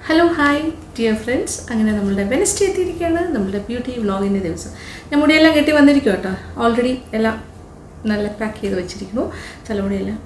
Hello hi dear friends അങ്ങനെ നമ്മളുടെ Wednesday എത്തിയിരിക്കുകയാണ് നമ്മളുടെ ബ്യൂട്ടി വ്ളോഗിൻ്റെ ദിവസം ഞാൻ മുടിയെല്ലാം കെട്ടി വന്നിരിക്കും കേട്ടോ ഓൾറെഡി എല്ലാം നല്ല പാക്ക് ചെയ്ത് വെച്ചിരിക്കുന്നു തലമുടിയെല്ലാം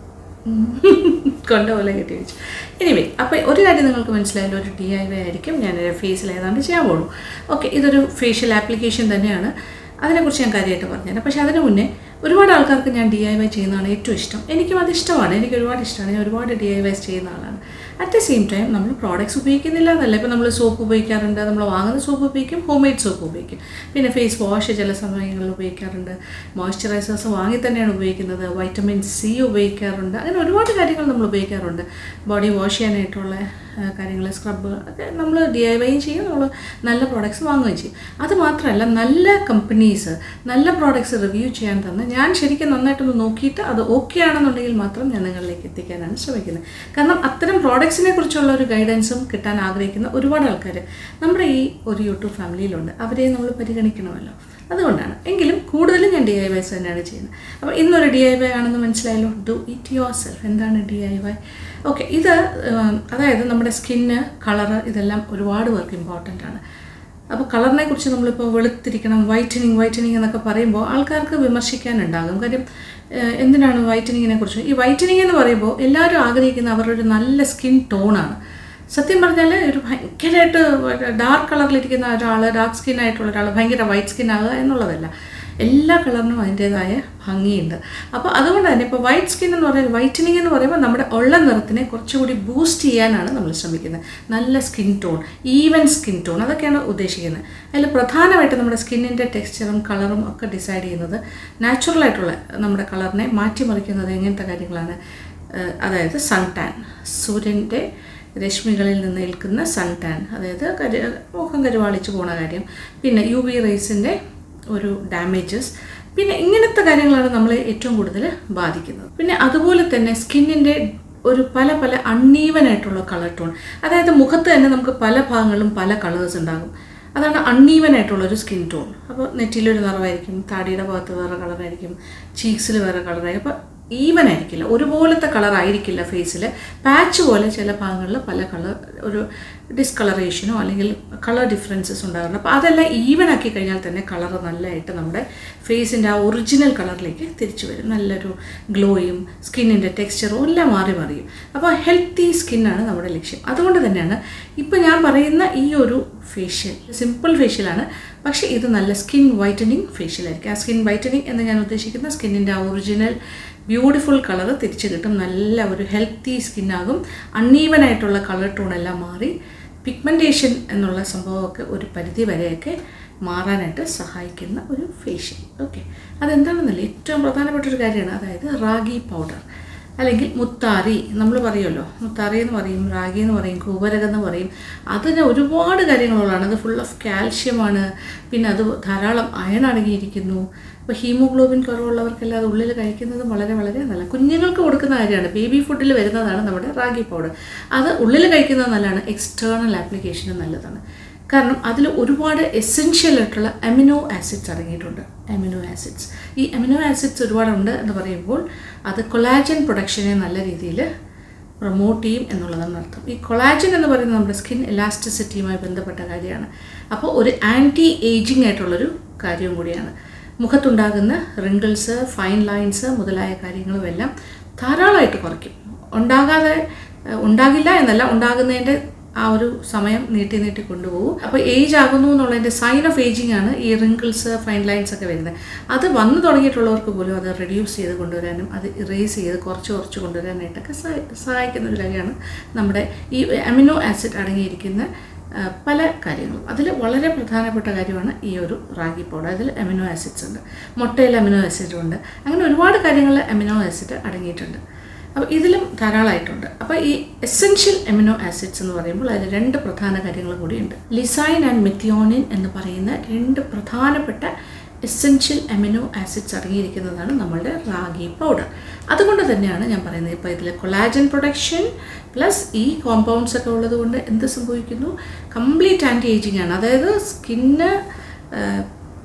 ഉം. കൊണ്ട പോലെ കെട്ടി വെച്ചു എനിവേ അപ്പോൾ ഒരു കാര്യം നിങ്ങൾക്ക് മനസ്സിലായാലും ഒരു ഡി ഐ വൈ ആയിരിക്കും ഞാൻ ഫേസിൽ ഏതാണ്ട് ചെയ്യാൻ പോകുന്നു ഓക്കെ ഇതൊരു ഫേഷ്യൽ ആപ്ലിക്കേഷൻ തന്നെയാണ് അതിനെക്കുറിച്ച് ഞാൻ കാര്യമായിട്ട് പറഞ്ഞുതരാം പക്ഷേ അതിന് മുന്നേ ഒരുപാട് ആൾക്കാർക്ക് ഞാൻ ഡി ഐ വൈ ചെയ്യുന്നതാണ് ഏറ്റവും ഇഷ്ടം എനിക്കും അത് ഇഷ്ടമാണ് എനിക്ക് ഒരുപാട് ഇഷ്ടമാണ് ഞാൻ ഒരുപാട് ഡി ഐ വൈസ് ചെയ്യുന്ന ആളാണ് അറ്റ് ദ സെയിം ടൈം നമ്മൾ പ്രോഡക്റ്റ്സ് ഉപയോഗിക്കുന്നില്ല എന്നല്ല ഇപ്പോൾ നമ്മൾ സോപ്പ് ഉപയോഗിക്കാറുണ്ട് നമ്മൾ വാങ്ങുന്ന സോപ്പ് ഉപയോഗിക്കും ഹോം മെയ്ഡ് സോപ്പ് ഉപയോഗിക്കും പിന്നെ ഫേസ് വാഷ് ചില സമയങ്ങളിൽ ഉപയോഗിക്കാറുണ്ട് മോയ്സ്ചറൈസേഴ്സ് വാങ്ങി തന്നെയാണ് ഉപയോഗിക്കുന്നത് വൈറ്റമിൻ സി ഉപയോഗിക്കാറുണ്ട് അങ്ങനെ ഒരുപാട് കാര്യങ്ങൾ നമ്മൾ ഉപയോഗിക്കാറുണ്ട് ബോഡി വാഷ് ചെയ്യാനായിട്ടുള്ള കാര്യങ്ങൾ സ്ക്രബ് ഒക്കെ നമ്മൾ ഡി ഐ വൈയും ചെയ്യും നമ്മൾ നല്ല പ്രോഡക്റ്റ്സ് വാങ്ങുകയും ചെയ്യും അത് മാത്രമല്ല നല്ല കമ്പനീസ് നല്ല പ്രോഡക്റ്റ്സ് റിവ്യൂ ചെയ്യാൻ തന്ന് ഞാൻ ശരിക്കും നന്നായിട്ടൊന്ന് നോക്കിയിട്ട് അത് ഓക്കെ ആണെന്നുണ്ടെങ്കിൽ മാത്രം ഞാൻ നിങ്ങളിലേക്ക് എത്തിക്കാനാണ് ശ്രമിക്കുന്നത് കാരണം അത്തരം പ്രോഡക്ട്സിനെ കുറിച്ചുള്ള ഒരു ഗൈഡൻസും കിട്ടാൻ ആഗ്രഹിക്കുന്ന ഒരുപാട് ആൾക്കാർ നമ്മുടെ ഈ ഒരു യൂട്യൂബ് ഫാമിലിയിലുണ്ട് അവരെ നമ്മൾ പരിഗണിക്കണമല്ലോ അതുകൊണ്ടാണ് എങ്കിലും കൂടുതലും ഞാൻ ഡി ഐ വൈസ് തന്നെയാണ് ചെയ്യുന്നത് അപ്പോൾ ഇന്നൊരു ഡി ഐ വൈ ആണെന്ന് മനസ്സിലായല്ലോ ഡു ഇറ്റ് യുവർ സെൽഫ് എന്താണ് ഡി ഐ വൈ ഓക്കെ ഇത് ഉം, അതായത് നമ്മുടെ സ്കിന്ന് കളറ് ഇതെല്ലാം ഒരുപാട് പേർക്ക് ഇമ്പോർട്ടൻ്റ് ആണ് അപ്പോൾ കളറിനെ കുറിച്ച് നമ്മളിപ്പോൾ വെളുത്തിരിക്കണം വൈറ്റനിങ് വൈറ്റനിങ് എന്നൊക്കെ പറയുമ്പോൾ ആൾക്കാർക്ക് വിമർശിക്കാനുണ്ടാകും കാര്യം ഏഹ്, എന്തിനാണ് വൈറ്റനിങ്ങിനെ കുറിച്ച് ഈ വൈറ്റനിങ് എന്ന് പറയുമ്പോൾ എല്ലാവരും ആഗ്രഹിക്കുന്ന അവരുടെ ഒരു നല്ല സ്കിൻ ടോണാണ് സത്യം പറഞ്ഞാൽ ഒരു ഭയങ്കരമായിട്ട് ഡാർക്ക് കളറിലിരിക്കുന്ന ഒരാൾ ഡാർക്ക് സ്കിൻ ആയിട്ടുള്ള ഒരാൾ ഭയങ്കര വൈറ്റ് സ്കിൻ ആകുക എന്നുള്ളതല്ല എല്ലാ കളറിനും അതിൻ്റേതായ ഭംഗിയുണ്ട് അപ്പോൾ അതുകൊണ്ട് തന്നെ ഇപ്പോൾ വൈറ്റ് സ്കിൻ എന്ന് പറയുന്നത് വൈറ്റനിങ് എന്ന് പറയുമ്പോൾ നമ്മുടെ ഉള്ള നിറത്തിനെ കുറച്ചുകൂടി ബൂസ്റ്റ് ചെയ്യാനാണ് നമ്മൾ ശ്രമിക്കുന്നത് നല്ല skin tone even skin tone അതൊക്കെയാണ് ഉദ്ദേശിക്കുന്നത് അതിൽ പ്രധാനമായിട്ട് നമ്മുടെ സ്കിന്നിൻ്റെ ടെക്സ്ചറും കളറും ഒക്കെ ഡിസൈഡ് ചെയ്യുന്നത് നാച്ചുറലായിട്ടുള്ള നമ്മുടെ കളറിനെ മാറ്റിമറിക്കുന്നത് എങ്ങനത്തെ കാര്യങ്ങളാണ് ഏഹ് അതായത് സൺ ടാൻ സൂര്യൻ്റെ രശ്മികളിൽ നിന്ന് ഏൽക്കുന്ന സൺ ടാൻ അതായത് കരു മുഖം കരുവാളിച്ച് പോണ കാര്യം പിന്നെ യു വി റേസിൻ്റെ ഒരു ഡാമേജസ് പിന്നെ ഇങ്ങനത്തെ കാര്യങ്ങളാണ് നമ്മളെ ഏറ്റവും കൂടുതൽ ബാധിക്കുന്നത് പിന്നെ അതുപോലെ തന്നെ സ്കിന്നിൻ്റെ ഒരു പല പല അൺഈവൻ ആയിട്ടുള്ള കളർ ടോൺ അതായത് മുഖത്ത് തന്നെ നമുക്ക് പല ഭാഗങ്ങളിലും പല കളേഴ്സ് ഉണ്ടാകും അതാണ് അൺഈവൻ ആയിട്ടുള്ള ഒരു സ്കിൻ ടോൺ അപ്പോൾ നെറ്റിയിലൊരു നിറമായിരിക്കും താടിയുടെ ഭാഗത്ത് വേറെ കളറായിരിക്കും ചീക്സിൽ വേറെ കളറായിരിക്കും അപ്പോൾ ഈവൻ ആയിരിക്കില്ല ഒരുപോലത്തെ കളർ ആയിരിക്കില്ല ഫേസിൽ പാച്ച് പോലെ ചില ഭാഗങ്ങളിൽ പല കളർ ഒരു ഡിസ്കളറേഷനോ അല്ലെങ്കിൽ കളർ ഡിഫറൻസസ് ഉണ്ടാകുന്നുണ്ട് അപ്പോൾ അതെല്ലാം ഈവൻ ആക്കി കഴിഞ്ഞാൽ തന്നെ കളർ നല്ലതായിട്ട് നമ്മുടെ ഫേസിൻ്റെ ആ ഒറിജിനൽ കളറിലേക്ക് തിരിച്ചു വരും നല്ലൊരു ഗ്ലോയും സ്കിന്നിൻ്റെ ടെക്സ്ചറും എല്ലാം മാറി മറിയും അപ്പോൾ ഹെൽത്തി സ്കിന്നാണ് നമ്മുടെ ലക്ഷ്യം അതുകൊണ്ട് തന്നെയാണ് ഇപ്പോൾ ഞാൻ പറയുന്ന ഈ ഒരു ഫേഷ്യൽ സിമ്പിൾ ഫേഷ്യലാണ് പക്ഷേ ഇത് നല്ല സ്കിൻ വൈറ്റനിങ് ഫേഷ്യലായിരിക്കും ആ സ്കിൻ വൈറ്റനിങ് എന്ന് ഞാൻ ഉദ്ദേശിക്കുന്ന സ്കിന്നിൻ്റെ ആ ഒറിജിനൽ ബ്യൂട്ടിഫുൾ കളർ തിരിച്ചു കിട്ടും നല്ല ഒരു ഹെൽത്തി സ്കിന്നാകും അൺഈവൻ ആയിട്ടുള്ള കളർ ടോൺ എല്ലാം മാറി പിഗ്മെൻറ്റേഷൻ എന്നുള്ള സംഭവമൊക്കെ ഒരു പരിധി വരെയൊക്കെ മാറാനായിട്ട് സഹായിക്കുന്ന ഒരു ഫേഷ്യൽ ഓക്കെ അതെന്താണെന്നല്ല ഏറ്റവും പ്രധാനപ്പെട്ട ഒരു കാര്യമാണ് അതായത് റാഗി പൗഡർ അല്ലെങ്കിൽ മുത്താറി നമ്മൾ പറയുമല്ലോ മുത്താറി എന്ന് പറയും റാഗി എന്ന് പറയും കൂവരകം എന്ന് പറയും അതിന് ഒരുപാട് കാര്യങ്ങളുള്ളതാണ് അത് ഫുൾ ഓഫ് കാൽഷ്യമാണ് പിന്നെ അത് ധാരാളം അയൺ അടങ്ങിയിരിക്കുന്നു ഇപ്പോൾ ഹീമോഗ്ലോബിൻ കുറവുള്ളവർക്കെല്ലാം അത് ഉള്ളിൽ കഴിക്കുന്നത് വളരെ വളരെ നല്ല കുഞ്ഞുങ്ങൾക്ക് കൊടുക്കുന്ന കാര്യമാണ് ബേബി ഫുഡിൽ വരുന്നതാണ് നമ്മുടെ റാഗി പൗഡർ അത് ഉള്ളിൽ കഴിക്കുന്നത് നല്ലതാണ് എക്സ്റ്റേണൽ ആപ്ലിക്കേഷനും നല്ലതാണ് കാരണം അതിൽ ഒരുപാട് എസെൻഷ്യൽ ആയിട്ടുള്ള അമിനോ ആസിഡ്സ് അടങ്ങിയിട്ടുണ്ട് അമിനോ ആസിഡ്സ് ഈ അമിനോ ആസിഡ്സ് ഒരുപാടുണ്ട് എന്ന് പറയുമ്പോൾ അത് കൊളാജൻ പ്രൊഡക്ഷനെ നല്ല രീതിയിൽ പ്രൊമോട്ട് ചെയ്യും എന്നുള്ളതാണ് അർത്ഥം ഈ കൊളാജൻ എന്ന് പറയുന്നത് നമ്മുടെ സ്കിൻ എലാസ്റ്റിസിറ്റിയുമായി ബന്ധപ്പെട്ട കാര്യമാണ് അപ്പോൾ ഒരു ആൻറ്റി ഏജിങ് ആയിട്ടുള്ളൊരു കാര്യവും കൂടിയാണ് മുഖത്തുണ്ടാകുന്ന റിങ്കിൾസ് ഫൈൻ ലൈൻസ് മുതലായ കാര്യങ്ങളുമെല്ലാം ധാരാളമായിട്ട് കുറയ്ക്കും ഉണ്ടാകാതെ ഏഹ്, ഉണ്ടാകില്ല എന്നല്ല ഉണ്ടാകുന്നതിൻ്റെ ആ ഒരു സമയം നീട്ടി നീട്ടി കൊണ്ടുപോകും അപ്പോൾ ഏജ് ആകുന്നു എന്നുള്ളതിൻ്റെ സൈൻ ഓഫ് ഏജിങ് ആണ് ഈ റിങ്കിൾസ് ഫൈൻ ലൈൻസ് ഒക്കെ വരുന്നത് അത് വന്നു തുടങ്ങിയിട്ടുള്ളവർക്ക് പോലും അത് റെഡ്യൂസ് ചെയ്ത് കൊണ്ടുവരാനും അത് ഇറേസ് ചെയ്ത് കുറച്ച് കുറച്ച് കൊണ്ടുവരാനായിട്ടൊക്കെ സഹായി- സഹായിക്കുന്ന ഒരു കാര്യമാണ് നമ്മുടെ ഈ അമിനോ ആസിഡ് അടങ്ങിയിരിക്കുന്ന ആ, പല കാര്യങ്ങളും അതിൽ വളരെ പ്രധാനപ്പെട്ട കാര്യമാണ് ഈ ഒരു റാഗി പൗഡർ അതിൽ അമിനോ ആസിഡ്സ് ഉണ്ട് മുട്ടയിൽ അമിനോ ആസിഡും ഉണ്ട് അങ്ങനെ ഒരുപാട് കാര്യങ്ങളിൽ അമിനോ ആസിഡ് അടങ്ങിയിട്ടുണ്ട് അപ്പോൾ ഇതിലും ധാരാളമായിട്ടുണ്ട് അപ്പോൾ ഈ എസെൻഷ്യൽ എമിനോ ആസിഡ്സ് എന്ന് പറയുമ്പോൾ അതിൽ രണ്ട് പ്രധാന കാര്യങ്ങൾ കൂടിയുണ്ട് ലിസൈൻ ആൻഡ് മെത്തിയോണിൻ എന്ന് പറയുന്ന രണ്ട് പ്രധാനപ്പെട്ട എസെൻഷ്യൽ അമിനോ ആസിഡ്സ് അടങ്ങിയിരിക്കുന്നതാണ് നമ്മളുടെ റാഗി പൗഡർ അതുകൊണ്ട് തന്നെയാണ് ഞാൻ പറയുന്നത് ഇപ്പോൾ ഇതിൽ കൊളാജൻ പ്രൊഡക്ഷൻ പ്ലസ് ഈ കോമ്പൗണ്ട്സ് ഒക്കെ ഉള്ളത് കൊണ്ട് എന്ത് സംഭവിക്കുന്നു കംപ്ലീറ്റ് ആൻറ്റി ഏജിങ് ആണ് അതായത് സ്കിന്ന്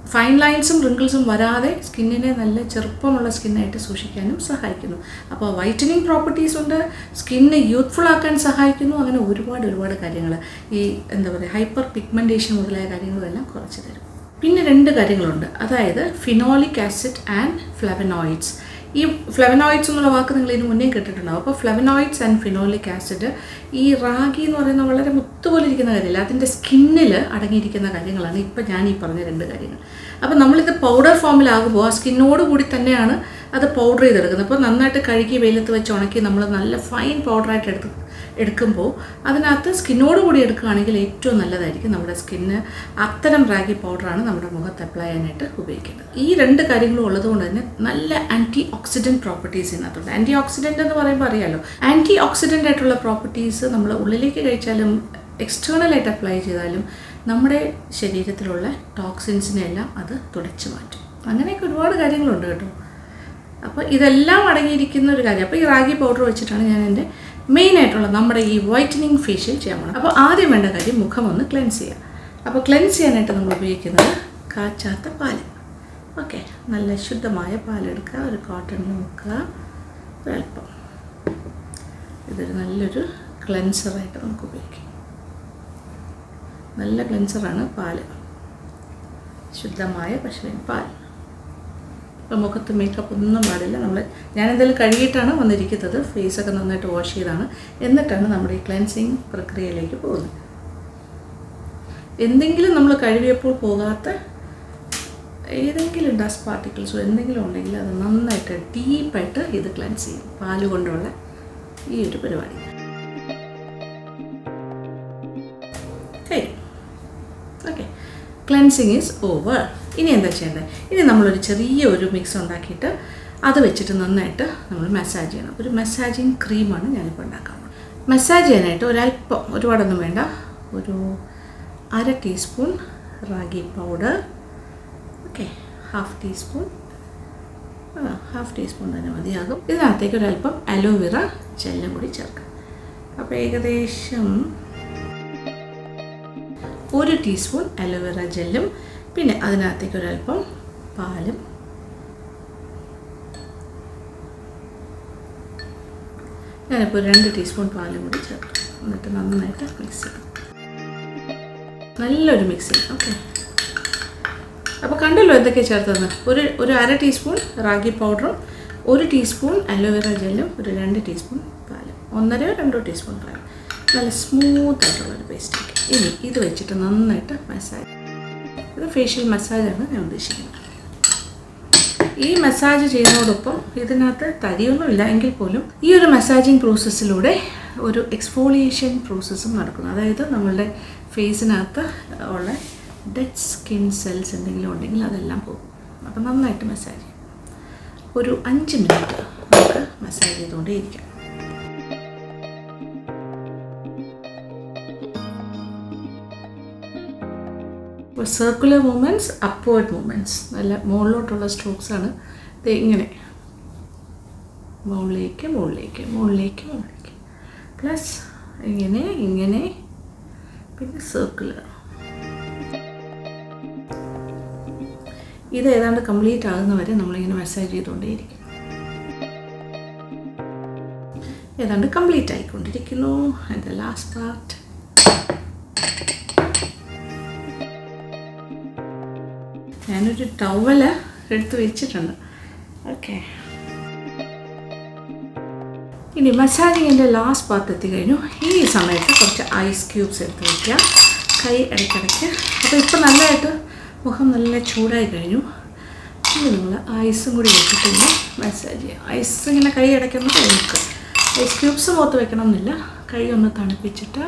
ഫൈൻ ലൈൻസും റിങ്കിൾസും വരാതെ സ്കിന്നിനെ നല്ല ചെറുപ്പമുള്ള സ്കിന്നായിട്ട് സൂക്ഷിക്കാനും സഹായിക്കുന്നു അപ്പോൾ വൈറ്റനിങ് പ്രോപ്പർട്ടീസ് ഉണ്ട് സ്കിന്ന് യൂത്ത്ഫുൾ ആക്കാൻ സഹായിക്കുന്നു അങ്ങനെ ഒരുപാട് ഒരുപാട് കാര്യങ്ങൾ ഈ എന്താ പറയുക ഹൈപ്പർ പിഗ്മെൻറ്റേഷൻ മുതലായ കാര്യങ്ങളെല്ലാം കുറച്ച് തരും പിന്നെ രണ്ട് കാര്യങ്ങളുണ്ട് അതായത് ഫിനോളിക് ആസിഡ് ആൻഡ് ഫ്ലവനോയിഡ്സ് ഈ ഫ്ലവനോയിഡ്സ് എന്നുള്ള വാക്ക് നിങ്ങൾ ഇതിന് മുന്നേ കേട്ടിട്ടുണ്ടാവും അപ്പോൾ ഫ്ലവനോയിഡ്സ് ആൻഡ് ഫിനോളിക് ആസിഡ് ഈ റാഗി എന്ന് പറയുന്ന വളരെ മുത്തുപോലെ ഇരിക്കുന്ന കാര്യമില്ല അതിൻ്റെ സ്കിന്നിൽ അടങ്ങിയിരിക്കുന്ന കാര്യങ്ങളാണ് ഇപ്പം ഞാൻ ഈ പറഞ്ഞ രണ്ട് കാര്യങ്ങൾ അപ്പോൾ നമ്മളിത് പൗഡർ ഫോമിലാകുമ്പോൾ ആ സ്കിന്നോട് കൂടി തന്നെയാണ് അത് പൗഡർ ചെയ്തെടുക്കുന്നത് അപ്പോൾ നന്നായിട്ട് കഴുകി വെയിലത്ത് വെച്ച് ഉണക്കി നമ്മൾ നല്ല ഫൈൻ പൗഡറായിട്ട് എടുത്ത് എടുക്കുമ്പോൾ അതിനകത്ത് സ്കിന്നോട് കൂടി എടുക്കുകയാണെങ്കിൽ ഏറ്റവും നല്ലതായിരിക്കും നമ്മുടെ സ്കിന്ന് അത്തരം റാഗി പൗഡറാണ് നമ്മുടെ മുഖത്ത് അപ്ലൈ ചെയ്യാനായിട്ട് ഉപയോഗിക്കുന്നത് ഈ രണ്ട് കാര്യങ്ങളും ഉള്ളതുകൊണ്ട് തന്നെ നല്ല ആൻറ്റി ഓക്സിഡൻറ്റ് പ്രോപ്പർട്ടീസ് ഇതിനകത്തുണ്ട് ആൻറ്റി ഓക്സിഡൻ്റ് എന്ന് പറയുമ്പോൾ അറിയാലോ ആൻറ്റി ഓക്സിഡൻ്റ് ആയിട്ടുള്ള പ്രോപ്പർട്ടീസ് നമ്മൾ ഉള്ളിലേക്ക് കഴിച്ചാലും എക്സ്റ്റേണലായിട്ട് അപ്ലൈ ചെയ്താലും നമ്മുടെ ശരീരത്തിലുള്ള ടോക്സിൻസിനെ എല്ലാം അത് തുടച്ചു മാറ്റും അങ്ങനെയൊക്കെ ഒരുപാട് കാര്യങ്ങളുണ്ട് കേട്ടോ അപ്പോൾ ഇതെല്ലാം അടങ്ങിയിരിക്കുന്ന ഒരു കാര്യം അപ്പോൾ ഈ റാഗി പൗഡർ വെച്ചിട്ടാണ് ഞാൻ എൻ്റെ മെയിൻ ആയിട്ടുള്ള നമ്മുടെ ഈ വൈറ്റനിങ് ഫേഷ്യൽ ചെയ്യാൻ പോകണം അപ്പോൾ ആദ്യം വേണ്ട കാര്യം മുഖം ഒന്ന് ക്ലെൻസ് ചെയ്യുക അപ്പോൾ ക്ലെൻസ് ചെയ്യാനായിട്ട് നമ്മൾ ഉപയോഗിക്കുന്നത് കാച്ചാത്ത പാല് ഓക്കെ നല്ല ശുദ്ധമായ പാലെടുക്കുക ഒരു കോട്ടണിൽ മുക്കുക ഒരല്പം ഇതൊരു നല്ലൊരു ക്ലെൻസറായിട്ട് നമുക്ക് ഉപയോഗിക്കാം നല്ല ക്ലെൻസറാണ് പാല് ശുദ്ധമായ പശുവിൻ പാൽ ഇപ്പം മുഖത്ത് മേക്കപ്പ് ഒന്നും പാടില്ല നമ്മൾ ഞാൻ എന്തായാലും കഴുകിയിട്ടാണ് വന്നിരിക്കുന്നത് ഫേസൊക്കെ നന്നായിട്ട് വാഷ് ചെയ്താണ് എന്നിട്ടാണ് നമ്മുടെ ഈ ക്ലെൻസിങ് പ്രക്രിയയിലേക്ക് പോകുന്നത് എന്തെങ്കിലും നമ്മൾ കഴുകിയപ്പോൾ പോകാത്ത ഏതെങ്കിലും ഡസ്റ്റ് പാർട്ടിക്കിൾസോ എന്തെങ്കിലും ഉണ്ടെങ്കിൽ അത് നന്നായിട്ട് ഡീപ്പായിട്ട് ഇത് ക്ലെൻസ് ചെയ്യും പാല് കൊണ്ടുള്ള ഈ ഒരു പരിപാടി കഴിഞ്ഞു ഓക്കെ ക്ലെൻസിങ് ഈസ് ഓവർ ഇനി എന്താ ചെയ്യേണ്ടത് ഇനി നമ്മളൊരു ചെറിയ ഒരു മിക്സ് ഉണ്ടാക്കിയിട്ട് അത് വെച്ചിട്ട് നന്നായിട്ട് നമ്മൾ മസാജ് ചെയ്യണം ഒരു മസാജിങ് ക്രീമാണ് ഞാനിപ്പോൾ ഉണ്ടാക്കാൻ പോകുന്നത് മസാജ് ചെയ്യാനായിട്ട് ഒരല്പം ഒരുപാടൊന്നും വേണ്ട ഒരു അര teaspoon ragi powder okay half teaspoon half teaspoon തന്നെ മതിയാകും ഇതിനകത്തേക്ക് ഒരല്പം അലോവേറ ജെല്ലും കൂടി ചേർക്കാം അപ്പോൾ ഏകദേശം ഒരു ടീസ്പൂൺ അലോവേറ ജെല്ലും പിന്നെ അതിനകത്തേക്ക് ഒരല്പം പാലും ഞാനിപ്പോൾ രണ്ട് ടീസ്പൂൺ പാലും കൂടി ചേർക്കും എന്നിട്ട് നന്നായിട്ട് മിക്സ് ചെയ്യും നല്ലൊരു മിക്സിങ് ഓക്കെ അപ്പോൾ കണ്ടല്ലോ എന്തൊക്കെയാണ് ചേർത്തതെന്ന് ഒരു ഒരു അര ടീസ്പൂൺ റാഗി പൗഡറും ഒരു ടീസ്പൂൺ അലോവേറ ജെല്ലും ഒരു രണ്ട് ടീസ്പൂൺ പാലും ഒന്നരയോ രണ്ടോ ടീസ്പൂൺ പാലും നല്ല സ്മൂത്ത് ആയിട്ടുള്ളൊരു പേസ്റ്റ് ഇനി ഇത് വെച്ചിട്ട് നന്നായിട്ട് മസാജ് ഇത് ഫേഷ്യൽ മസാജാണ് ഞാൻ ഉദ്ദേശിക്കുന്നത് ഈ മസാജ് ചെയ്യുന്നതോടൊപ്പം ഇതിനകത്ത് തരിയൊന്നുമില്ല എങ്കിൽ പോലും ഈ ഒരു മസാജിങ് പ്രോസസ്സിലൂടെ ഒരു എക്സ്ഫോളിയേഷൻ പ്രോസസ്സും നടക്കുന്നു അതായത് നമ്മളുടെ ഫേസിനകത്ത് ഉള്ള ഡെഡ് സ്കിൻ സെൽസ് എന്തെങ്കിലും ഉണ്ടെങ്കിൽ അതെല്ലാം പോകും അപ്പം നന്നായിട്ട് മസാജ് ചെയ്യും ഒരു അഞ്ച് മിനിറ്റ് നമുക്ക് മസാജ് ചെയ്തുകൊണ്ടേ ഇരിക്കാം സർക്കുലർ മൂവ്മെൻറ്റ്സ് അപ്വേർഡ് മൂവ്മെൻറ്റ്സ് നല്ല മുകളിലോട്ടുള്ള സ്ട്രോക്സ് ആണ് ഇത് ഇങ്ങനെ മുകളിലേക്ക് മുകളിലേക്ക് മുകളിലേക്ക് മുകളിലേക്ക് പ്ലസ് ഇങ്ങനെ ഇങ്ങനെ പിന്നെ സർക്കുലർ ഇത് ഏതാണ്ട് കംപ്ലീറ്റ് ആകുന്ന വരെ നമ്മളിങ്ങനെ മസാജ് ചെയ്തുകൊണ്ടേയിരിക്കും ഏതാണ്ട് കംപ്ലീറ്റ് ആയിക്കൊണ്ടിരിക്കുന്നു അതിൻ്റെ ലാസ്റ്റ് പാർട്ട് ഞാനൊരു ടവല് എടുത്ത് വെച്ചിട്ടുണ്ട് ഓക്കെ ഇനി മസാജിങ്ങിൻ്റെ ലാസ്റ്റ് പാർട്ട് എത്തിക്കഴിഞ്ഞു ഈ സമയത്ത് കുറച്ച് ഐസ് ക്യൂബ്സ് എടുത്ത് വയ്ക്കുക കൈ ഇടയ്ക്കിടയ്ക്ക് അപ്പോൾ ഇപ്പോൾ നല്ലതായിട്ട് മുഖം നല്ല ചൂടായി കഴിഞ്ഞു ഇനി നിങ്ങൾ ഐസും കൂടി വെച്ചിട്ടൊന്ന് മസാജ് ചെയ്യുക ഐസ് ഇങ്ങനെ കൈ ഇടയ്ക്കൊന്ന് തണുക്കുക ഐസ് ക്യൂബ്സ് മുഖത്ത് വെക്കണം എന്നില്ല കൈ ഒന്ന് തണുപ്പിച്ചിട്ട്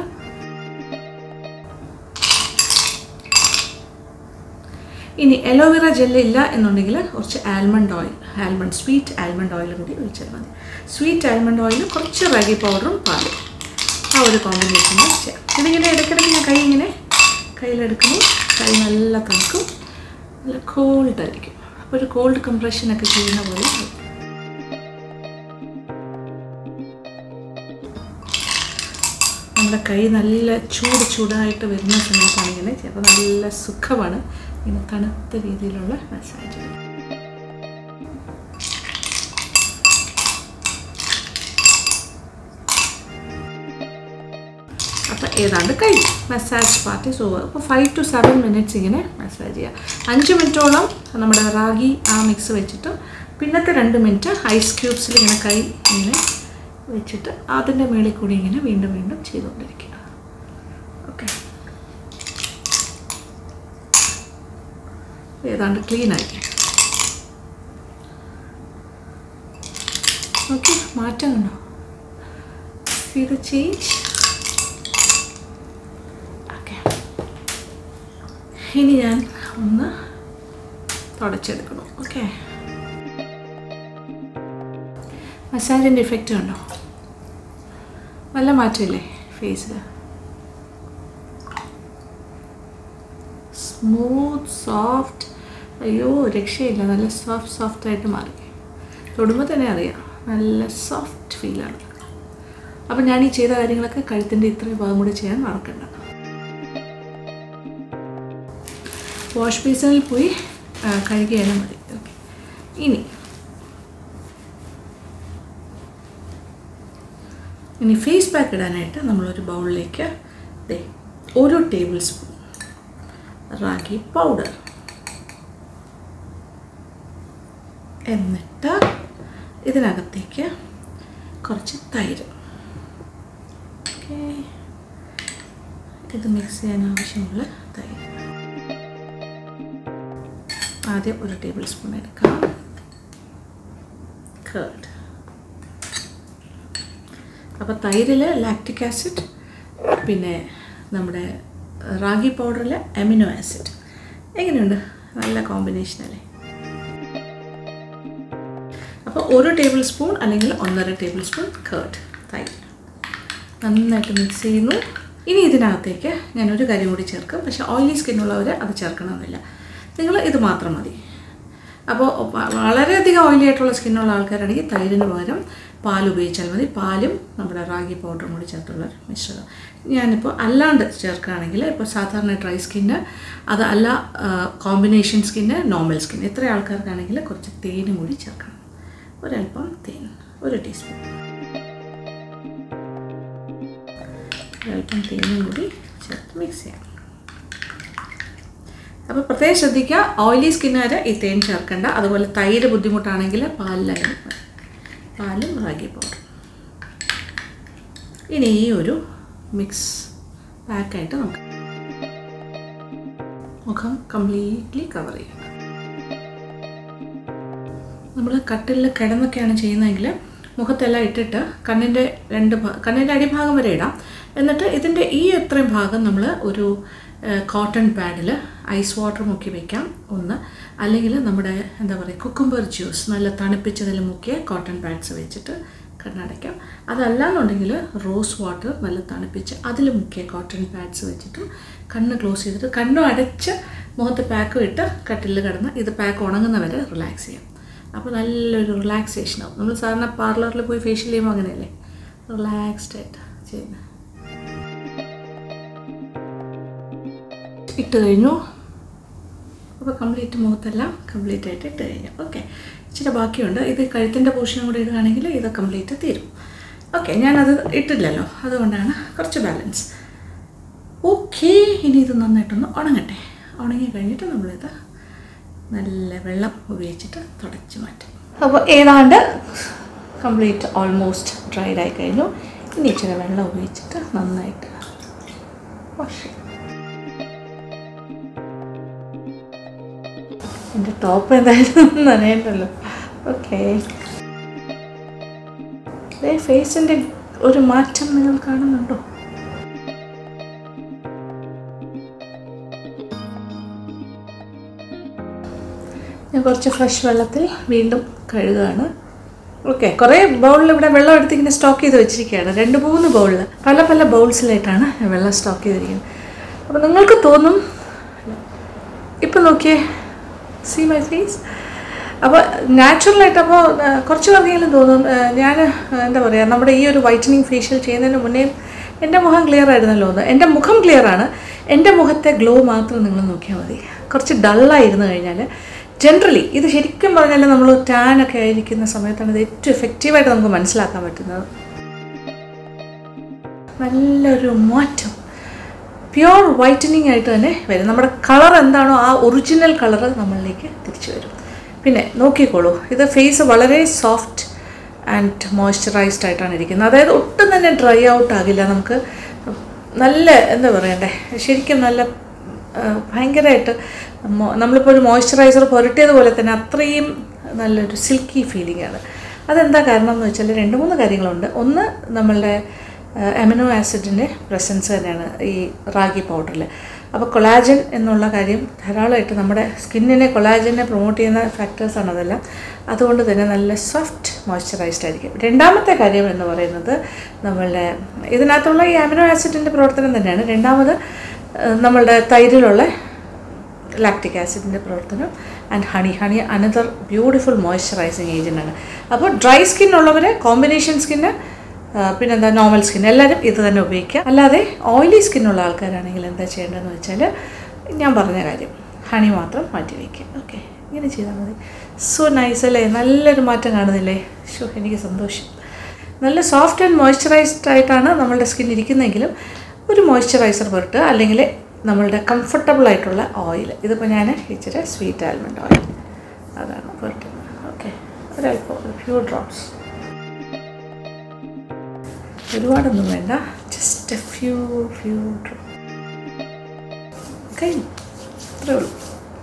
ഇനി അലോവേറ ജെല്ല് ഇല്ല എന്നുണ്ടെങ്കിൽ കുറച്ച് almond oil almond sweet almond ഓയിലും കൂടി ഒഴിച്ചാൽ മതി സ്വീറ്റ് ആൽമണ്ട് ഓയിൽ കുറച്ച് റാഗി പൗഡറും പാലും ആ ഒരു കോമ്പിനേഷനിൽ ചെയ്യാം ഇതിങ്ങനെ ഇടയ്ക്കിടയ്ക്ക് ഞാൻ കൈ ഇങ്ങനെ കയ്യിലെടുക്കുന്നു കൈ നല്ല തണുക്കും നല്ല കോൾഡായിരിക്കും അപ്പോൾ ഒരു കോൾഡ് കംപ്രഷനൊക്കെ ചെയ്യുന്ന പോലെ ആയിരിക്കും. നമ്മുടെ കൈ നല്ല ചൂട് ചൂടായിട്ട് വരുന്ന സമയത്താണ് ഇങ്ങനെ ചെയ്യുക. അപ്പോൾ നല്ല സുഖമാണ് ഇങ്ങനെ തണുത്ത രീതിയിലുള്ള മസാജ് അപ്പോൾ ഏതാണ്ട് കഴിഞ്ഞു മസാജ് പാർട്ടി സോ അപ്പോൾ ഫൈവ് ടു സെവൻ മിനിറ്റ്സ് ഇങ്ങനെ മസാജ് ചെയ്യുക അഞ്ച് മിനിറ്റോളം നമ്മുടെ റാഗി ആ മിക്സ് വെച്ചിട്ട് പിന്നത്തെ രണ്ട് മിനിറ്റ് ഐസ് ക്യൂബ്സിൽ ഇങ്ങനെ കൈ ഇങ്ങനെ വെച്ചിട്ട് അതിൻ്റെ മേളിൽ കൂടി ഇങ്ങനെ വീണ്ടും വീണ്ടും ചെയ്തുകൊണ്ടിരിക്കുക ഓക്കെ ഏതാണ്ട് ക്ലീൻ ആയി ഓക്കെ മാറ്റം കണ്ടോ സീ ദ ചേഞ്ച് ഓക്കെ ഇനി ഞാൻ ഒന്ന് തുടച്ചെടുക്കണം ഓക്കെ മസാജിൻ്റെ ഇഫക്റ്റ് കണ്ടോ നല്ല മാറ്റമില്ലേ ഫേസിൽ സ്മൂത്ത് സോഫ്റ്റ് അയ്യോ രക്ഷയില്ല നല്ല സോഫ്റ്റ് സോഫ്റ്റ് ആയിട്ട് മാറി തൊടുമ്പോൾ തന്നെ അറിയാം നല്ല സോഫ്റ്റ് ഫീലാണ് അപ്പം ഞാൻ ഈ ചെയ്ത കാര്യങ്ങളൊക്കെ കഴുത്തിൻ്റെ ഇത്രയും ഭാഗം കൂടി ചെയ്യാൻ മറക്കണ്ട വാഷ് ബേസിനിൽ പോയി ആ, കഴുകിയാലും മതി ഓക്കെ ഇനി ഇനി ഫേസ് പാക്ക് ഇടാനായിട്ട് നമ്മളൊരു ബൗളിലേക്ക് ദേ ഒരു ടേബിൾ സ്പൂൺ റാഗി പൗഡർ എന്നിട്ട് ഇതിനകത്തേക്ക് കുറച്ച് തൈര് ഓക്കെ ഇത് മിക്സ് ചെയ്യാൻ ആവശ്യമുള്ള തൈര് ആദ്യം ഒരു ടേബിൾ സ്പൂൺ എടുക്കാം കേർഡ് അപ്പോൾ തൈരിൽ ലാക്റ്റിക് ആസിഡ് പിന്നെ നമ്മുടെ റാഗി പൗഡറിൽ അമിനോ ആസിഡ് എങ്ങനെയുണ്ട് നല്ല കോമ്പിനേഷൻ അല്ലേ അപ്പോൾ ഒരു ടേബിൾ സ്പൂൺ അല്ലെങ്കിൽ ഒന്നര ടേബിൾ സ്പൂൺ കേർഡ് തൈര് നന്നായിട്ട് മിക്സ് ചെയ്യുന്നു ഇനി ഇതിനകത്തേക്ക് ഞാൻ ഒരു കാര്യം കൂടി ചേർക്കും പക്ഷേ ഓയിലി സ്കിന്നുള്ളവർ അത് ചേർക്കണമെന്നില്ല നിങ്ങൾ ഇത് മാത്രം മതി അപ്പോൾ വ- വളരെയധികം ഓയിലി ആയിട്ടുള്ള സ്കിന്നുള്ള ആൾക്കാരാണെങ്കിൽ തൈരിന് പകരം പാൽ ഉപയോഗിച്ചാൽ മതി പാലും നമ്മുടെ റാഗി പൗഡറും കൂടി ചേർത്തുള്ള ഒരു മിശ്രിതം ഞാനിപ്പോൾ അല്ലാണ്ട് ചേർക്കുകയാണെങ്കിൽ ഇപ്പോൾ സാധാരണ ഡ്രൈ സ്കിന്ന് അത് അല്ല കോമ്പിനേഷൻ സ്കിന്ന് നോർമൽ സ്കിൻ എത്ര ആൾക്കാർക്കാണെങ്കിൽ കുറച്ച് തേനും കൂടി ചേർക്കണം ഒരല്പം തേൻ ഒരു ടീസ്പൂൺ ഒരല്പം തേനും കൂടി ചേർത്ത് മിക്സ് ചെയ്യാം അപ്പോൾ പ്രത്യേകം ശ്രദ്ധിക്കുക ഓയിലി സ്കിന്നുകാർ ഈ തേൻ ചേർക്കണ്ട അതുപോലെ തൈര് ബുദ്ധിമുട്ടാണെങ്കിൽ പാലിലായാലും മതി പാലും റാഗി പൗഡർ ഇനി ഈ ഒരു മിക്സ് പാക്കായിട്ട് നമുക്ക് മുഖം കംപ്ലീറ്റ്ലി കവർ ചെയ്യണം നമ്മൾ കട്ടിലിൽ കിടന്നൊക്കെയാണ് ചെയ്യുന്നതെങ്കിൽ മുഖത്തെല്ലാം ഇട്ടിട്ട് കണ്ണിൻ്റെ രണ്ട് ഭാ കണ്ണിൻ്റെ അടിഭാഗം വരെ ഇടാം എന്നിട്ട് ഇതിൻ്റെ ഈ എത്രയും ഭാഗം നമ്മൾ ഒരു കോട്ടൺ പാഡിൽ ഐസ് വാട്ടർ മുക്കി വയ്ക്കാം ഒന്ന് അല്ലെങ്കിൽ നമ്മുടെ എന്താ പറയുക കുക്കുംബർ ജ്യൂസ് നല്ല തണുപ്പിച്ചതിൽ മുക്കിയ കോട്ടൺ പാഡ്സ് വെച്ചിട്ട് കണ്ണടയ്ക്കാം അതല്ലാന്നുണ്ടെങ്കിൽ റോസ് വാട്ടർ നല്ല തണുപ്പിച്ച് അതിൽ മുക്കിയ കോട്ടൺ പാഡ്സ് വെച്ചിട്ടും കണ്ണ് ക്ലോസ് ചെയ്തിട്ട് കണ്ണും അടച്ച് മുഖത്ത് പാക്കും ഇട്ട് കട്ടിലിൽ കിടന്ന് ഇത് പാക്ക് ഉണങ്ങുന്നവരെ റിലാക്സ് ചെയ്യാം അപ്പോൾ നല്ലൊരു റിലാക്സേഷൻ ആവും നമ്മൾ സാധാരണ പാർലറിൽ പോയി ഫേഷ്യൽ ചെയ്യുമ്പോൾ അങ്ങനെയല്ലേ റിലാക്സ്ഡ് ആയിട്ട് ചെയ്യുന്നത് ഇട്ട് കഴിഞ്ഞു അപ്പോൾ കംപ്ലീറ്റ് മുഖത്തെല്ലാം കംപ്ലീറ്റ് ആയിട്ട് ഇട്ട് കഴിഞ്ഞു ഓക്കെ ഇച്ചിരി ബാക്കിയുണ്ട് ഇത് കഴുത്തിൻ്റെ പോർഷനും കൂടി ഇടുകയാണെങ്കിൽ ഇത് കംപ്ലീറ്റ് തീരും ഓക്കെ ഞാനത് ഇട്ടില്ലല്ലോ അതുകൊണ്ടാണ് കുറച്ച് ബാലൻസ് ഓക്കെ ഇനി ഇത് നന്നായിട്ടൊന്ന് ഉണങ്ങട്ടെ ഉണങ്ങി കഴിഞ്ഞിട്ട് നമ്മളിത് നല്ല വെള്ളം ഉപയോഗിച്ചിട്ട് തുടച്ച് മാറ്റും അപ്പോൾ ഏതാണ്ട് കംപ്ലീറ്റ് ഓൾമോസ്റ്റ് ഡ്രൈഡ് ആയി കഴിഞ്ഞു ഇനി ഇച്ചിരി വെള്ളം ഉപയോഗിച്ചിട്ട് നന്നായിട്ട് വാഷ് ചെയ്യും എൻ്റെ ടോപ്പ് എന്തായാലും നനയണ്ടല്ലോ ഓക്കെ ഫേസിൻ്റെ ഒരു മാറ്റം നിങ്ങൾ കാണുന്നുണ്ടോ ഞാൻ കുറച്ച് ഫ്രഷ് വെള്ളത്തിൽ വീണ്ടും കഴുകുകയാണ് ഓക്കെ കുറേ ബൗളിൽ ഇവിടെ വെള്ളം എടുത്ത് ഇങ്ങനെ സ്റ്റോക്ക് ചെയ്ത് വെച്ചിരിക്കുകയാണ് രണ്ട് മൂന്ന് ബൗളിൽ പല പല ബൗൾസിലായിട്ടാണ് ഞാൻ വെള്ളം സ്റ്റോക്ക് ചെയ്തിരിക്കുന്നത് അപ്പോൾ നിങ്ങൾക്ക് തോന്നും ഇപ്പം നോക്കിയേ സീ മൈ ഫേസ് അപ്പോൾ നാച്ചുറലായിട്ട് അപ്പോൾ കുറച്ച് പറഞ്ഞാലും തോന്നും ഞാൻ എന്താ പറയുക നമ്മുടെ ഈ ഒരു വൈറ്റനിങ് ഫേഷ്യൽ ചെയ്യുന്നതിന് മുന്നേ എൻ്റെ മുഖം ക്ലിയർ ആയിരുന്നല്ലോ എന്ന് എൻ്റെ മുഖം ക്ലിയർ ആണ് എൻ്റെ മുഖത്തെ ഗ്ലോ മാത്രം നിങ്ങൾ നോക്കിയാൽ മതി കുറച്ച് ഡള്ളായിരുന്നു കഴിഞ്ഞാൽ ജനറലി ഇത് ശരിക്കും പറഞ്ഞാൽ നമ്മൾ ടാൻ ഒക്കെ ആയിരിക്കുന്ന സമയത്താണ് ഇത് ഏറ്റവും എഫക്റ്റീവായിട്ട് നമുക്ക് മനസ്സിലാക്കാൻ പറ്റുന്നത് നല്ലൊരു മാറ്റം പ്യുവർ വൈറ്റനിങ് ആയിട്ട് തന്നെ വരും നമ്മുടെ കളർ എന്താണോ ആ ഒറിജിനൽ കളർ നമ്മളിലേക്ക് തിരിച്ചു വരും പിന്നെ നോക്കിക്കോളൂ ഇത് ഫേസ് വളരെ സോഫ്റ്റ് ആൻഡ് മോയ്സ്ചറൈസ്ഡ് ആയിട്ടാണ് ഇരിക്കുന്നത് അതായത് ഒട്ടും തന്നെ ഡ്രൈ ഔട്ട് ആകില്ല നമുക്ക് നല്ല എന്താ പറയണ്ടേ ശരിക്കും നല്ല ആ, ഭയങ്കരമായിട്ട് മോ- നമ്മളിപ്പോൾ ഒരു മോയ്സ്ചറൈസർ പുരട്ടിയതുപോലെ തന്നെ അത്രയും നല്ലൊരു സിൽക്കി ഫീലിംഗ് ആണ് അതെന്താ കാരണം എന്ന് വെച്ചാൽ രണ്ട് മൂന്ന് കാര്യങ്ങളുണ്ട് ഒന്ന് നമ്മളുടെ അമിനോ ആസിഡിൻ്റെ പ്രസൻസ് തന്നെയാണ് ഈ റാഗി പൗഡറിൽ അപ്പോൾ കൊളാജൻ എന്നുള്ള കാര്യം ധാരാളമായിട്ട് നമ്മുടെ സ്കിന്നിനെ കൊളാജനെ പ്രൊമോട്ട് ചെയ്യുന്ന ഫാക്ടേഴ്സാണ് അതെല്ലാം അതുകൊണ്ട് തന്നെ നല്ല സോഫ്റ്റ് മോയ്സ്ചറൈസ്ഡ് ആയിരിക്കും രണ്ടാമത്തെ കാര്യം എന്ന് പറയുന്നത് നമ്മളുടെ ഇതിനകത്തുള്ള ഈ അമിനോ ആസിഡിൻ്റെ പ്രവർത്തനം തന്നെയാണ് രണ്ടാമത് ഏഹ്, നമ്മളുടെ തൈരിലുള്ള ലാക്റ്റിക് ആസിഡിൻ്റെ പ്രവർത്തനം and honey honey another beautiful moisturising ഏജൻ്റാണ് അപ്പോൾ ഡ്രൈ സ്കിൻ ഉള്ളവർ കോമ്പിനേഷൻ സ്കിന്ന് പിന്നെന്താ നോർമൽ സ്കിൻ എല്ലാവരും ഇത് തന്നെ ഉപയോഗിക്കുക അല്ലാതെ ഓയിലി സ്കിന്നുള്ള ആൾക്കാരാണെങ്കിൽ എന്താ ചെയ്യേണ്ടതെന്ന് വെച്ചാൽ ഞാൻ പറഞ്ഞ കാര്യം ഹണി മാത്രം മാറ്റി വയ്ക്കുക ഓക്കെ ഇങ്ങനെ ചെയ്താൽ മതി സോ നൈസ് അല്ലേ നല്ലൊരു മാറ്റം കാണുന്നില്ലേ ഷോ എനിക്ക് സന്തോഷം നല്ല സോഫ്റ്റ് ആൻഡ് മോയ്സ്ചറൈസ്ഡ് ആയിട്ടാണ് നമ്മളുടെ സ്കിൻ ഇരിക്കുന്നതെങ്കിലും ഒരു മോയ്സ്ചറൈസർ പുരട്ടുക അല്ലെങ്കിൽ നമ്മളുടെ കംഫർട്ടബിൾ ആയിട്ടുള്ള ഓയിൽ ഇതിപ്പോൾ ഞാൻ ഇച്ചിരി സ്വീറ്റ് ആൽമണ്ട് ഓയിൽ അതാണ് പുരട്ടുന്നത് ഓക്കെ ഒരല്പം ഒരു ഫ്യൂ ഡ്രോപ്സ് ഒരുപാടൊന്നും വേണ്ട just a few few drop കഴിഞ്ഞു അത്രേ ഉള്ളൂ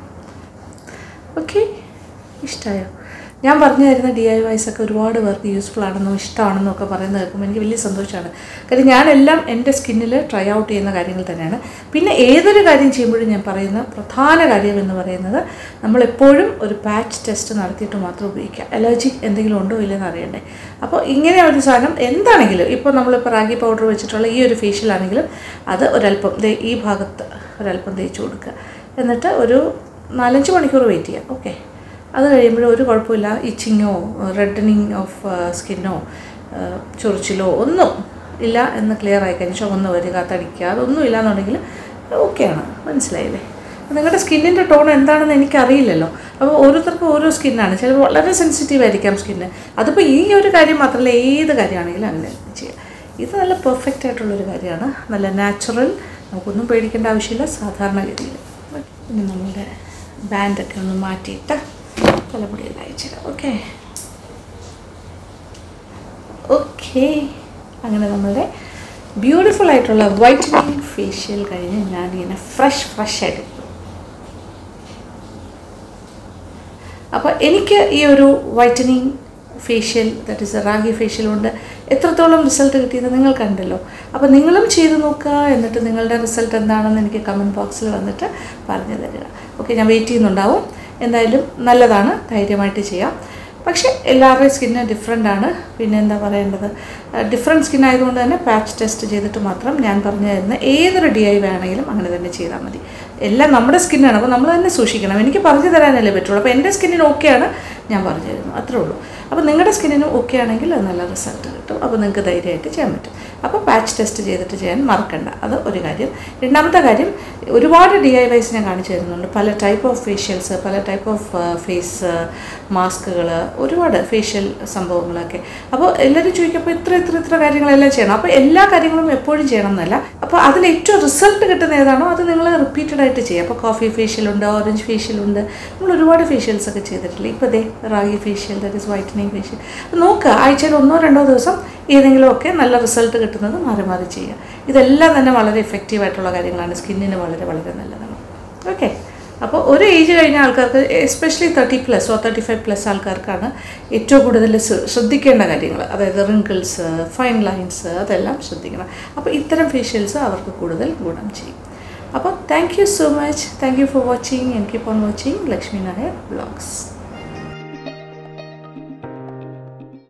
ഓക്കെ ഇഷ്ടമായോ ഞാൻ പറഞ്ഞു തരുന്ന ഡി ഐ വൈസ് ഒക്കെ ഒരുപാട് പേർക്ക് യൂസ്ഫുൾ ആണെന്നും ഇഷ്ടമാണെന്നും ഒക്കെ പറയുന്നത് കേൾക്കുമ്പോൾ എനിക്ക് വലിയ സന്തോഷമാണ് കാര്യം ഞാനെല്ലാം എൻ്റെ സ്കിന്നിൽ ട്രൈ ഔട്ട് ചെയ്യുന്ന കാര്യങ്ങൾ തന്നെയാണ് പിന്നെ ഏതൊരു കാര്യം ചെയ്യുമ്പോഴും ഞാൻ പറയുന്ന പ്രധാന കാര്യം എന്ന് പറയുന്നത് നമ്മളെപ്പോഴും ഒരു പാച്ച് ടെസ്റ്റ് നടത്തിയിട്ട് മാത്രം ഉപയോഗിക്കുക അലർജി എന്തെങ്കിലും ഉണ്ടോ ഇല്ലെന്ന് അറിയണ്ടേ അപ്പോൾ ഇങ്ങനെ ഒരു സാധനം എന്താണെങ്കിലും ഇപ്പോൾ നമ്മളിപ്പോൾ റാഗി പൗഡർ വെച്ചിട്ടുള്ള ഈ ഒരു ഫേഷ്യൽ ആണെങ്കിലും അത് ഒരല്പം ദേ ഈ ഭാഗത്ത് ഒരല്പം തേച്ച് കൊടുക്കുക എന്നിട്ട് ഒരു നാലഞ്ച് മണിക്കൂർ വെയിറ്റ് ചെയ്യാം ഓക്കെ അത് കഴിയുമ്പോൾ ഒരു കുഴപ്പമില്ല ഇച്ചിങ്ങോ റെഡനിങ് ഓഫ് സ്കിന്നോ ചൊറിച്ചിലോ ഒന്നും ഇല്ല എന്ന് ക്ലിയർ ആയി കഴിഞ്ഞാൽ ചുവന്ന് വരിക തടിക്കുക അതൊന്നും ഇല്ല എന്നുണ്ടെങ്കിൽ ഓക്കെയാണ് മനസ്സിലായില്ലേ നിങ്ങളുടെ സ്കിന്നിൻ്റെ ടോൺ എന്താണെന്ന് എനിക്കറിയില്ലല്ലോ അപ്പോൾ ഓരോരുത്തർക്കും ഓരോ സ്കിന്നാണ് ചിലപ്പോൾ വളരെ സെൻസിറ്റീവ് ആയിരിക്കാം സ്കിന്ന് അതിപ്പോൾ ഈ ഒരു കാര്യം മാത്രമല്ല ഏത് കാര്യമാണെങ്കിലും അങ്ങനെ ചെയ്യാം ഇത് നല്ല പെർഫെക്റ്റ് ആയിട്ടുള്ളൊരു കാര്യമാണ് നല്ല നാച്ചുറൽ നമുക്കൊന്നും പേടിക്കേണ്ട ആവശ്യമില്ല സാധാരണഗതിയിൽ ഇനി നമ്മളുടെ ബാൻഡൊക്കെ ഒന്ന് മാറ്റിയിട്ട് തലമുടിയിൽ അയച്ചിടാം ഓക്കെ ഓക്കെ അങ്ങനെ നമ്മളുടെ ബ്യൂട്ടിഫുൾ ആയിട്ടുള്ള വൈറ്റനിങ് ഫേഷ്യൽ കഴിഞ്ഞ് ഞാനിങ്ങനെ ഫ്രഷ് ഫ്രഷ് ആയിട്ട് അപ്പോൾ എനിക്ക് ഈ ഒരു whitening facial that is a ragi facial കൊണ്ട് എത്രത്തോളം റിസൾട്ട് കിട്ടിയത് നിങ്ങൾ കണ്ടല്ലോ അപ്പോൾ നിങ്ങളും ചെയ്ത് നോക്കുക എന്നിട്ട് നിങ്ങളുടെ റിസൾട്ട് എന്താണെന്ന് എനിക്ക് കമൻറ്റ് ബോക്സിൽ വന്നിട്ട് പറഞ്ഞു തരിക ഓക്കെ ഞാൻ വെയിറ്റ് ചെയ്യുന്നുണ്ടാവും എന്തായാലും നല്ലതാണ് ധൈര്യമായിട്ട് ചെയ്യാം പക്ഷേ എല്ലാവരുടെയും സ്കിന്ന് ഡിഫറെൻ്റ് ആണ് പിന്നെ എന്താ പറയേണ്ടത് ഡിഫറെൻറ്റ് സ്കിൻ ആയതുകൊണ്ട് തന്നെ പാച്ച് ടെസ്റ്റ് ചെയ്തിട്ട് മാത്രം ഞാൻ പറഞ്ഞു തരുന്ന ഏതൊരു ഡി ഐ വേണമെങ്കിലും അങ്ങനെ തന്നെ ചെയ്താൽ മതി എല്ലാം നമ്മുടെ സ്കിന്നാണ് അപ്പോൾ നമ്മൾ തന്നെ സൂക്ഷിക്കണം എനിക്ക് പറഞ്ഞു തരാനല്ലേ പറ്റുള്ളൂ അപ്പോൾ എൻ്റെ സ്കിന്നിന് ഓക്കെയാണ് ഞാൻ പറഞ്ഞു തരുന്നു അത്രേ ഉള്ളൂ അപ്പോൾ നിങ്ങളുടെ സ്കിന്നിനും ഓക്കെ ആണെങ്കിൽ അത് നല്ല റിസൾട്ട് കിട്ടും അപ്പോൾ നിങ്ങൾക്ക് ധൈര്യമായിട്ട് ചെയ്യാൻ പറ്റും അപ്പോൾ പാച്ച് ടെസ്റ്റ് ചെയ്തിട്ട് ചെയ്യാൻ മറക്കണ്ട അത് ഒരു കാര്യം രണ്ടാമത്തെ കാര്യം ഒരുപാട് ഡി ഐ വൈസ് ഞാൻ കാണിച്ചു തരുന്നുണ്ട് പല ടൈപ്പ് ഓഫ് ഫേഷ്യൽസ് പല ടൈപ്പ് ഓഫ് ഫേസ് മാസ്കുകൾ ഒരുപാട് ഫേഷ്യൽ സംഭവങ്ങളൊക്കെ അപ്പോൾ എല്ലാവരും ചോദിക്കുമ്പോൾ ഇത്ര ഇത്ര ഇത്ര കാര്യങ്ങളെല്ലാം ചെയ്യണം അപ്പോൾ എല്ലാ കാര്യങ്ങളും എപ്പോഴും ചെയ്യണം എന്നല്ല അപ്പോൾ അതിൽ ഏറ്റവും റിസൾട്ട് കിട്ടുന്ന ഏതാണോ അത് നിങ്ങൾ റിപ്പീറ്റഡ് ആയിട്ട് ചെയ്യുക അപ്പോൾ കോഫി ഫേഷ്യൽ ഉണ്ട് ഓറഞ്ച് ഫേഷ്യൽ ഉണ്ട് നമ്മൾ ഒരുപാട് ഫേഷ്യൽസ് ഒക്കെ ചെയ്തിട്ടില്ല ഇപ്പോൾ ദേ ragi facial that is whitening facial നോക്കുക ആഴ്ചയിൽ ഒന്നോ രണ്ടോ ദിവസം ഏതെങ്കിലുമൊക്കെ നല്ല റിസൾട്ട് കിട്ടുന്നത് മാറി മാറി ചെയ്യുക ഇതെല്ലാം തന്നെ വളരെ എഫക്റ്റീവ് ആയിട്ടുള്ള കാര്യങ്ങളാണ് സ്കിന്നിന് വളരെ വളരെ നല്ലതാണ് ഓക്കെ അപ്പോൾ ഒരു ഏജ് കഴിഞ്ഞ ആൾക്കാർക്ക് especially thirty plus or thirty five plus ആൾക്കാർക്കാണ് ഏറ്റവും കൂടുതൽ ശ്ര- ശ്രദ്ധിക്കേണ്ട കാര്യങ്ങൾ അതായത് റിങ്കിൾസ് ഫൈൻ ലൈൻസ് അതെല്ലാം ശ്രദ്ധിക്കണം അപ്പോൾ ഇത്തരം ഫേഷ്യൽസ് അവർക്ക് കൂടുതൽ ഗുണം ചെയ്യും അപ്പോൾ thank you so much thank you for watching and keep on watching Lakshmi Nair blogs